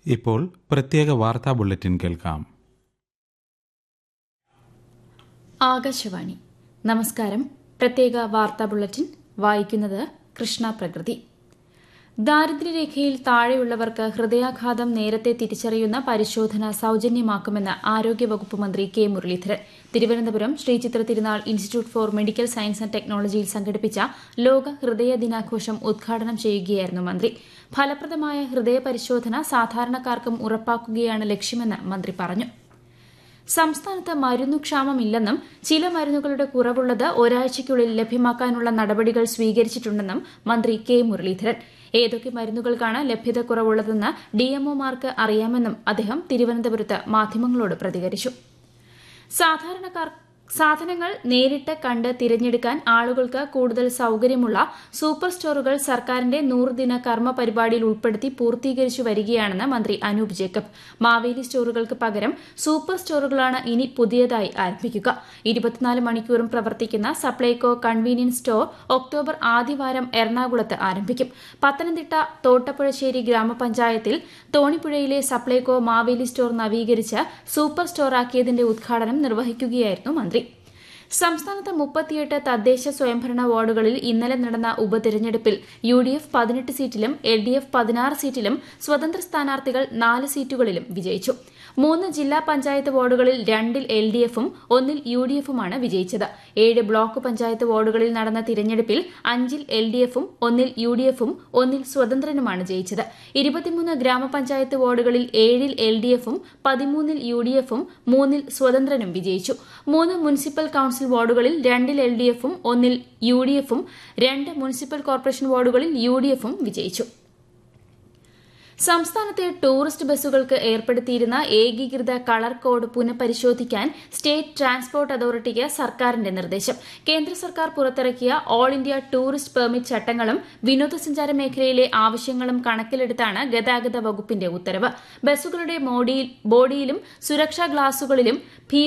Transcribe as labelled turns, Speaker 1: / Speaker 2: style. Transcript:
Speaker 1: ഇപ്പോൾ പ്രത്യേക വാർത്താ ബുള്ളറ്റിൻ കേൾക്കാം
Speaker 2: ആകാശവാണി നമസ്കാരം പ്രത്യേക വാർത്താ ബുള്ളറ്റിൻ വായിക്കുന്നത് കൃഷ്ണ പ്രകൃതി ദാരിദ്ര്യരേഖയിൽ താഴെയുള്ളവർക്ക് ഹൃദയാഘാതം നേരത്തെ തിരിച്ചറിയുന്ന പരിശോധന സൌജന്യമാക്കുമെന്ന് ആരോഗ്യവകുപ്പ് മന്ത്രി K Muraleedharan Thiruvananthapuram Sree Chitra Thirunal institute for medical science and ടെക്നോളജിയിൽ സംഘടിപ്പിച്ച ലോക ഹൃദയ ദിനാഘോഷം ഉദ്ഘാടനം ചെയ്യുകയായിരുന്നു മന്ത്രി ഫലപ്രദമായ ഹൃദയ പരിശോധന സാധാരണക്കാർക്കും ഉറപ്പാക്കുകയാണ് ലക്ഷ്യമെന്ന് മന്ത്രി പറഞ്ഞു സംസ്ഥാനത്ത് മരുന്നുക്ഷാമമില്ലെന്നും ചില മരുന്നുകളുടെ കുറവുള്ളത് ഒരാഴ്ചയ്ക്കുള്ളിൽ ലഭ്യമാക്കാനുള്ള നടപടികൾ സ്വീകരിച്ചിട്ടുണ്ടെന്നും മന്ത്രി കെ മുരളീധരൻ ഏതൊക്കെ മരുന്നുകൾക്കാണ് ലഭ്യത കുറവുള്ളതെന്ന് ഡിഎംഒമാർക്ക് അറിയാമെന്നും അദ്ദേഹം തിരുവനന്തപുരത്ത് മാധ്യമങ്ങളോട് പ്രതികരിച്ചു സാധാരണക്കാർ സാധനങ്ങൾ നേരിട്ട് കണ്ട് തിരഞ്ഞെടുക്കാൻ ആളുകൾക്ക് കൂടുതൽ സൌകര്യമുള്ള സൂപ്പർ സ്റ്റോറുകൾ സർക്കാരിന്റെ നൂറുദിന കർമ്മ പരിപാടിയിൽ ഉൾപ്പെടുത്തി പൂർത്തീകരിച്ചു വരികയാണെന്ന് മന്ത്രി അനൂപ് ജേക്കബ് മാവേലി സ്റ്റോറുകൾക്ക് പകരം സൂപ്പർ സ്റ്റോറുകളാണ് ഇനി പുതിയതായി ആരംഭിക്കുക ഇരുപത്തിനാല് മണിക്കൂറും പ്രവർത്തിക്കുന്ന സപ്ലൈകോ കൺവീനിയൻസ് സ്റ്റോർ ഒക്ടോബർ ആദ്യവാരം എറണാകുളത്ത് ആരംഭിക്കും പത്തനംതിട്ട തോട്ടപ്പുഴശ്ശേരി ഗ്രാമപഞ്ചായത്തിൽ തോണിപ്പുഴയിലെ സപ്ലൈകോ മാവേലി സ്റ്റോർ നവീകരിച്ച് സൂപ്പർ സ്റ്റോറാക്കിയതിന്റെ ഉദ്ഘാടനം നിർവഹിക്കുകയായിരുന്നു മന്ത്രി സംസ്ഥാനത്ത് മുപ്പത്തിയെട്ട് തദ്ദേശ സ്വയംഭരണ വാർഡുകളിൽ ഇന്നലെ നടന്ന ഉപതെരഞ്ഞെടുപ്പിൽ യു ഡി എഫ് പതിനെട്ട് സീറ്റിലും എൽ ഡി എഫ് പതിനാറ് സീറ്റിലും സ്വതന്ത്ര സ്ഥാനാർത്ഥികൾ നാല് സീറ്റുകളിലും വിജയിച്ചു മൂന്ന് ജില്ലാ പഞ്ചായത്ത് വാർഡുകളിൽ രണ്ടിൽ എൽ ഡി എഫും ഒന്നിൽ യു ഡി എഫുമാണ് വിജയിച്ചത് ഏഴ് ബ്ലോക്ക് പഞ്ചായത്ത് വാർഡുകളിൽ നടന്ന തിരഞ്ഞെടുപ്പിൽ അഞ്ചിൽ എൽ ഡി എഫും ഒന്നിൽ യു ഡി എഫും ഒന്നിൽ സ്വതന്ത്രനുമാണ് ജയിച്ചത് ഇരുപത്തിമൂന്ന് ഗ്രാമപഞ്ചായത്ത് വാർഡുകളിൽ ഏഴിൽ എൽ ഡി എഫും പതിമൂന്നിൽ യു ഡി എഫും മൂന്നിൽ സ്വതന്ത്രനും വിജയിച്ചു മൂന്ന് മുനിസിപ്പൽ കൌൺസിൽ വാർഡുകളിൽ രണ്ടിൽ എൽ ഡി എഫും ഒന്നിൽ യു ഡി എഫും രണ്ട് മുനിസിപ്പൽ കോർപ്പറേഷൻ വാർഡുകളിൽ യു ഡി എഫും വിജയിച്ചു സംസ്ഥാനത്തെ ടൂറിസ്റ്റ് ബസ്സുകൾക്ക് ഏർപ്പെടുത്തിയിരുന്ന ഏകീകൃത കളർ കോഡ് പുനഃപരിശോധിക്കാൻ സ്റ്റേറ്റ് ട്രാൻസ്പോർട്ട് അതോറിറ്റിക്ക് സർക്കാരിന്റെ നിർദ്ദേശം കേന്ദ്ര സർക്കാർ പുറത്തിറക്കിയ ഓൾ ഇന്ത്യ ടൂറിസ്റ്റ് പെർമിറ്റ് ചട്ടങ്ങളും വിനോദസഞ്ചാര മേഖലയിലെ ആവശ്യങ്ങളും കണക്കിലെടുത്താണ് ഗതാഗത വകുപ്പിന്റെ ഉത്തരവ് ബസ്സുകളുടെ ബോഡിയിലും സുരക്ഷാ ഗ്ലാസുകളിലും